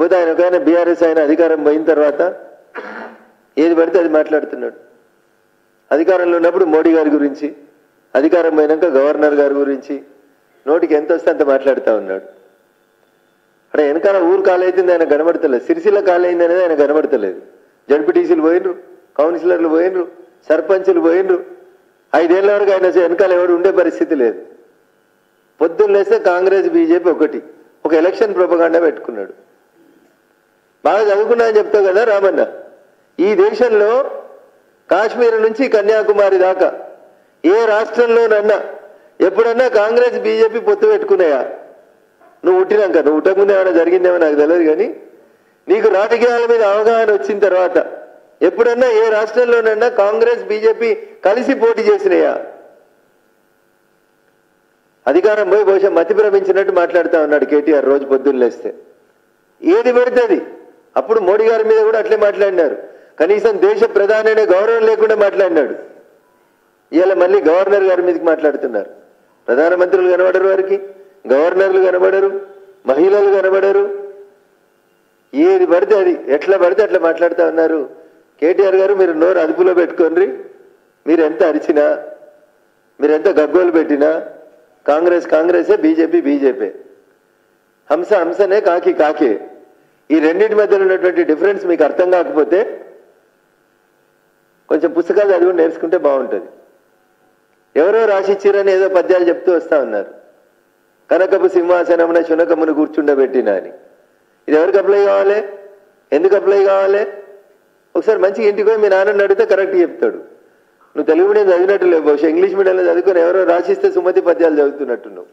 లేకపోతే ఆయన ఒక ఆయన బీఆర్ఎస్ ఆయన అధికారం పోయిన తర్వాత ఏది పడితే అది మాట్లాడుతున్నాడు అధికారంలో ఉన్నప్పుడు మోడీ గారి గురించి అధికారం పోయినాక గవర్నర్ గారి గురించి నోటికి ఎంత వస్తే అంత మాట్లాడుతూ ఉన్నాడు అక్కడ వెనకాల ఊరు కాలైతుంది ఆయన కనబడతలేదు సిరిసిల్ల కాలైంది అనేది ఆయన కనబడతలేదు జడ్పీటీసీలు పోయినరు కౌన్సిలర్లు పోయినరు సర్పంచులు పోయినరు ఐదేళ్ల వరకు ఆయన వెనకాల ఎవడు ఉండే పరిస్థితి లేదు పొద్దున్న లేస్తే కాంగ్రెస్ బీజేపీ ఒకటి ఒక ఎలక్షన్ ప్రొపగాండా పెట్టుకున్నాడు బాగా చదువుకున్నా అని చెప్తావు కదా రామన్న ఈ దేశంలో కాశ్మీర్ నుంచి కన్యాకుమారి దాకా ఏ రాష్ట్రంలోనన్నా ఎప్పుడన్నా కాంగ్రెస్ బీజేపీ పొత్తు పెట్టుకున్నాయా నువ్వు పుట్టినాక నువ్వు పుట్టకముందే ఏమైనా జరిగిందేమో నాకు తెలియదు కానీ నీకు రాజకీయాల మీద అవగాహన వచ్చిన తర్వాత ఎప్పుడన్నా ఏ రాష్ట్రంలోనన్నా కాంగ్రెస్ బీజేపీ కలిసి పోటీ చేసినాయా అధికారం పోయి బహుశా మతి భ్రమించినట్టు మాట్లాడుతా ఉన్నాడు కేటీఆర్ రోజు పొద్దున్న లేస్తే ఏది పెడుతుంది అప్పుడు మోడీ గారి మీద కూడా అట్లే మాట్లాడినారు కనీసం దేశ ప్రధాని అనే గౌరవం లేకుండా మాట్లాడినాడు ఇవాళ మళ్ళీ గవర్నర్ గారి మీదకి మాట్లాడుతున్నారు ప్రధానమంత్రులు కనబడరు వారికి గవర్నర్లు కనబడరు మహిళలు కనబడరు ఏది పడితే అది ఎట్లా పడితే అట్లా మాట్లాడుతూ ఉన్నారు కేటీఆర్ గారు మీరు నోరు అదుపులో పెట్టుకోండి మీరు ఎంత అరిచినా మీరు ఎంత గగ్గోలు పెట్టినా కాంగ్రెస్ కాంగ్రెసే బీజేపీ బీజేపీ హంస హంసనే కాకి కాకే ఈ రెండింటి మధ్యలో ఉన్నటువంటి డిఫరెన్స్ మీకు అర్థం కాకపోతే కొంచెం పుస్తకాలు చదివి నేర్చుకుంటే బాగుంటుంది ఎవరో రాసిచ్చిరని ఏదో పద్యాలు చెప్తూ వస్తా ఉన్నారు కనకపు సింహాసనమున శునకమును కూర్చుండబెట్టిన అని ఇది ఎవరికి అప్లై కావాలి ఎందుకు అప్లై కావాలి ఒకసారి మంచిగా ఇంటికి పోయి మీ నాన్నని అడిగితే కరెక్ట్ చెప్తాడు నువ్వు తెలుగు మీడియం చదివినట్టు లేవు బహుశా ఇంగ్లీష్ మీడియంలో చదువుకొని ఎవరో రాసిస్తే సుమతి పద్యాలు చదువుతున్నట్టు నువ్వు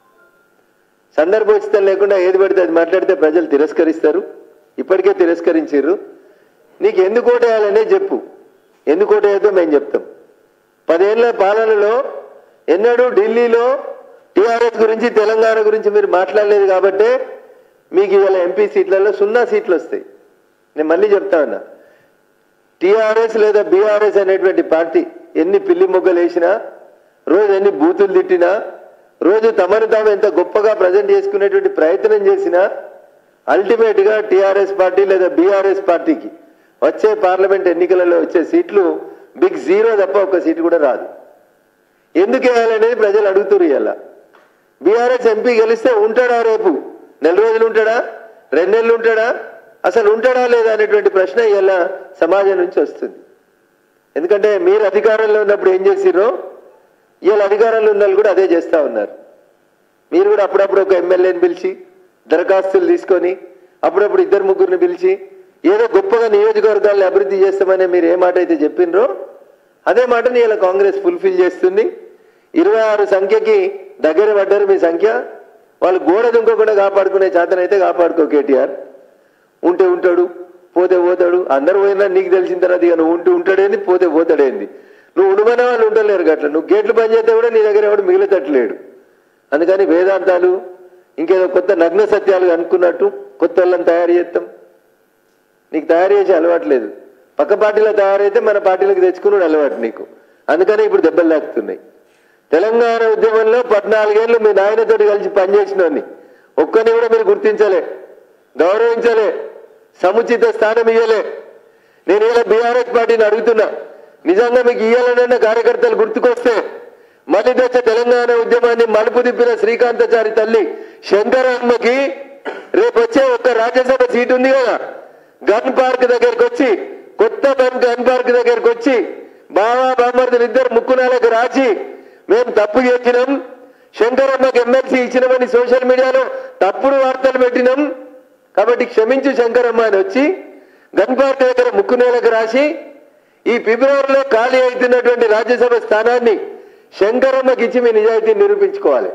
సందర్భోచితం లేకుండా ఏది పడితే అది మాట్లాడితే ప్రజలు తిరస్కరిస్తారు ఇప్పటికే తిరస్కరించారు నీకు ఎందుకు ఓటేయాలనే చెప్పు ఎందుకు ఓటేయద్దో మేము చెప్తాం పదేళ్ల పాలనలో ఎన్నడూ ఢిల్లీలో టీఆర్ఎస్ గురించి తెలంగాణ గురించి మీరు మాట్లాడలేదు కాబట్టే మీకు ఇవాళ ఎంపీ సీట్లలో సున్నా సీట్లు వస్తాయి నేను మళ్ళీ చెప్తా ఉన్నా టీఆర్ఎస్ లేదా బీఆర్ఎస్ అనేటువంటి పార్టీ ఎన్ని పిల్లి మొగ్గలు వేసినా రోజు ఎన్ని బూతులు తిట్టినా రోజు తమను తాము ఎంత గొప్పగా ప్రజెంట్ చేసుకునేటువంటి ప్రయత్నం చేసినా అల్టిమేట్ గా టీఆర్ఎస్ పార్టీ లేదా బీఆర్ఎస్ పార్టీకి వచ్చే పార్లమెంట్ ఎన్నికలలో వచ్చే సీట్లు బిగ్ జీరో తప్ప ఒక సీటు కూడా రాదు ఎందుకు వేయాలనేది ప్రజలు అడుగుతున్నారు ఇవాళ బీఆర్ఎస్ ఎంపీ గెలిస్తే ఉంటాడా రేపు నెల రోజులు ఉంటాడా రెండు నెలలు ఉంటాడా అసలు ఉంటాడా లేదా అనేటువంటి ప్రశ్న ఇవాళ సమాజం నుంచి వస్తుంది ఎందుకంటే మీరు అధికారంలో ఉన్నప్పుడు ఏం చేసిర్రో ఇవాళ అధికారంలో ఉన్న వాళ్ళు కూడా అదే చేస్తా ఉన్నారు మీరు కూడా అప్పుడప్పుడు ఒక ఎమ్మెల్యేని పిలిచి దరఖాస్తులు తీసుకొని అప్పుడప్పుడు ఇద్దరు ముగ్గురిని పిలిచి ఏదో గొప్పగా నియోజకవర్గాలను అభివృద్ధి చేస్తామని మీరు ఏ మాట అయితే చెప్పినరో అదే మాటని ఇలా కాంగ్రెస్ ఫుల్ఫిల్ చేస్తుంది ఇరవై ఆరు సంఖ్యకి దగ్గర పడ్డారు మీ సంఖ్య వాళ్ళు గోడ దుంకోకుండా కాపాడుకునే చేతనైతే కాపాడుకో కేటీఆర్ ఉంటే ఉంటాడు పోతే పోతాడు అందరు పోయినా నీకు తెలిసిన తర్వాత ఇక నువ్వు ఉంటే ఉంటాడేంది పోతే పోతాడేంది నువ్వు ఉండుమనే వాళ్ళు ఉండలేరు గట్ల నువ్వు గేట్లు పని చేస్తే కూడా నీ దగ్గర ఎవడు మిగిలితట్లేడు అందుకని వేదాంతాలు ఇంకేదో కొత్త నగ్న సత్యాలు అనుకున్నట్టు కొత్త వాళ్ళని తయారు చేస్తాం నీకు తయారు చేసే అలవాటు లేదు పక్క పార్టీలో తయారైతే మన పార్టీలకు తెచ్చుకున్నాడు అలవాటు నీకు అందుకనే ఇప్పుడు దెబ్బలు తాకుతున్నాయి తెలంగాణ ఉద్యమంలో పద్నాలుగేళ్ళు మీ నాయనతోటి కలిసి పనిచేసినోని ఒక్కని కూడా మీరు గుర్తించలే గౌరవించలే సముచిత స్థానం ఇయ్యలే నేను ఇలా బీఆర్ఎస్ పార్టీని అడుగుతున్నా నిజంగా మీకు ఇయ్యాలన్న కార్యకర్తలు గుర్తుకొస్తే మళ్ళీ దశ తెలంగాణ ఉద్యమాన్ని మలుపు తిప్పిన శ్రీకాంతచారి తల్లి శంకరమ్మకి రేపు వచ్చే ఒక్క రాజ్యసభ సీట్ ఉంది కదా గన్ పార్క్ దగ్గరికి వచ్చి కొత్త గన్ గన్ పార్క్ దగ్గరికి వచ్చి బావా బామ్మర్దులు ఇద్దరు ముక్కునాలకు రాసి మేము తప్పు చేసినాం శంకరమ్మకి ఎమ్మెల్సీ ఇచ్చినామని సోషల్ మీడియాలో తప్పుడు వార్తలు పెట్టినాం కాబట్టి క్షమించు శంకరమ్మ అని వచ్చి గన్ పార్క్ దగ్గర ముక్కునేలకు రాసి ఈ ఫిబ్రవరిలో ఖాళీ అవుతున్నటువంటి రాజ్యసభ స్థానాన్ని శంకరమ్మకి ఇచ్చి మీ నిజాయితీ నిరూపించుకోవాలి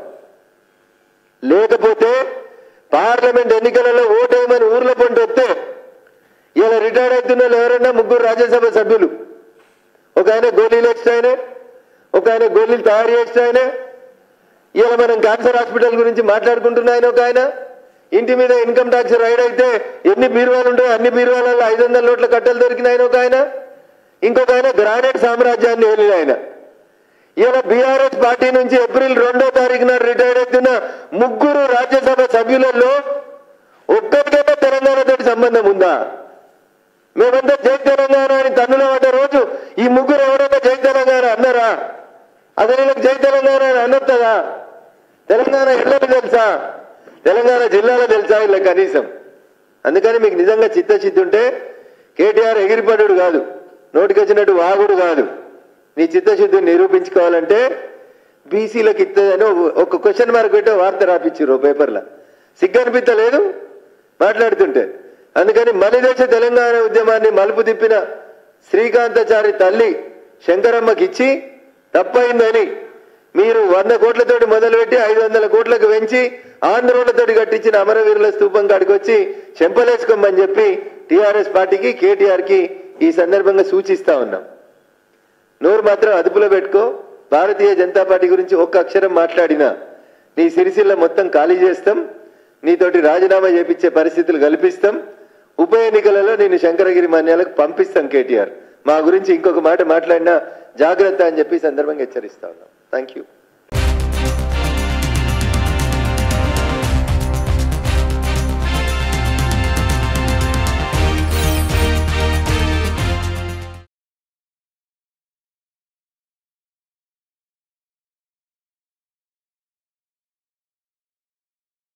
లేకపోతే పార్లమెంట్ ఎన్నికలలో ఓటేయమని ఊర్ల పంట వస్తే ఇలా రిటైర్ అవుతున్న వాళ్ళు ఎవరన్నా ముగ్గురు రాజ్యసభ సభ్యులు ఒక ఆయన గోళీలు వేసిన ఆయనే ఒక ఆయన గోళీలు తయారు చేసిన ఆయనే ఇలా మనం క్యాన్సర్ హాస్పిటల్ గురించి మాట్లాడుకుంటున్న ఆయన ఒక ఆయన ఇంటి మీద ఇన్కమ్ ట్యాక్స్ రైడ్ అయితే ఎన్ని బీరువాలు ఉంటాయో అన్ని బీరువాలలో ఐదు వందల నోట్ల కట్టలు దొరికిన ఆయన ఒక ఆయన ఇంకొక ఆయన గ్రానైట్ సామ్రాజ్యాన్ని వెళ్ళిన ఆయన ఇలా బీఆర్ఎస్ పార్టీ నుంచి ఏప్రిల్ రెండో తారీఖున రిటైర్ అవుతున్న ముగ్గురు రాజ్యసభ సభ్యులలో ఒక్కరికైనా తెలంగాణతో సంబంధం ఉందా మేమంతా జై తెలంగాణ అని తన్నులో పడ్డ రోజు ఈ ముగ్గురు ఎవరైనా జై తెలంగాణ అన్నారా అదే జై తెలంగాణ అని అనొస్తుందా తెలంగాణ ఎల్లరు తెలుసా తెలంగాణ జిల్లాలో తెలుసా ఇలా కనీసం అందుకని మీకు నిజంగా చిత్తశుద్ధి ఉంటే కేటీఆర్ ఎగిరిపడు కాదు నోటికొచ్చినట్టు వాగుడు కాదు నీ చిత్తశుద్ధిని నిరూపించుకోవాలంటే బీసీలకు ఇస్తుందని ఒక క్వశ్చన్ మార్క్ పెట్టే వార్త రాపించారు పేపర్లో సిగ్గు అనిపించలేదు మాట్లాడుతుంటే అందుకని మలిదేశ తెలంగాణ ఉద్యమాన్ని మలుపు తిప్పిన శ్రీకాంతాచారి తల్లి శంకరమ్మకి ఇచ్చి తప్పైందని మీరు వంద కోట్లతోటి మొదలుపెట్టి ఐదు వందల కోట్లకు పెంచి ఆంధ్రోళ్లతోటి కట్టించిన అమరవీరుల స్తూపం కాడికి వచ్చి చెంపలేసుకోమని చెప్పి టీఆర్ఎస్ పార్టీకి కేటీఆర్ కి ఈ సందర్భంగా సూచిస్తా ఉన్నాం నోరు మాత్రం అదుపులో పెట్టుకో భారతీయ జనతా పార్టీ గురించి ఒక్క అక్షరం మాట్లాడినా నీ సిరిసిల్ల మొత్తం ఖాళీ చేస్తాం నీతోటి రాజీనామా చేపించే పరిస్థితులు కల్పిస్తాం ఉప ఎన్నికలలో నేను శంకరగిరి మాన్యాలకు పంపిస్తాం కేటీఆర్ మా గురించి ఇంకొక మాట మాట్లాడినా జాగ్రత్త అని చెప్పి ఈ సందర్భంగా హెచ్చరిస్తా ఉన్నాం థ్యాంక్ యూ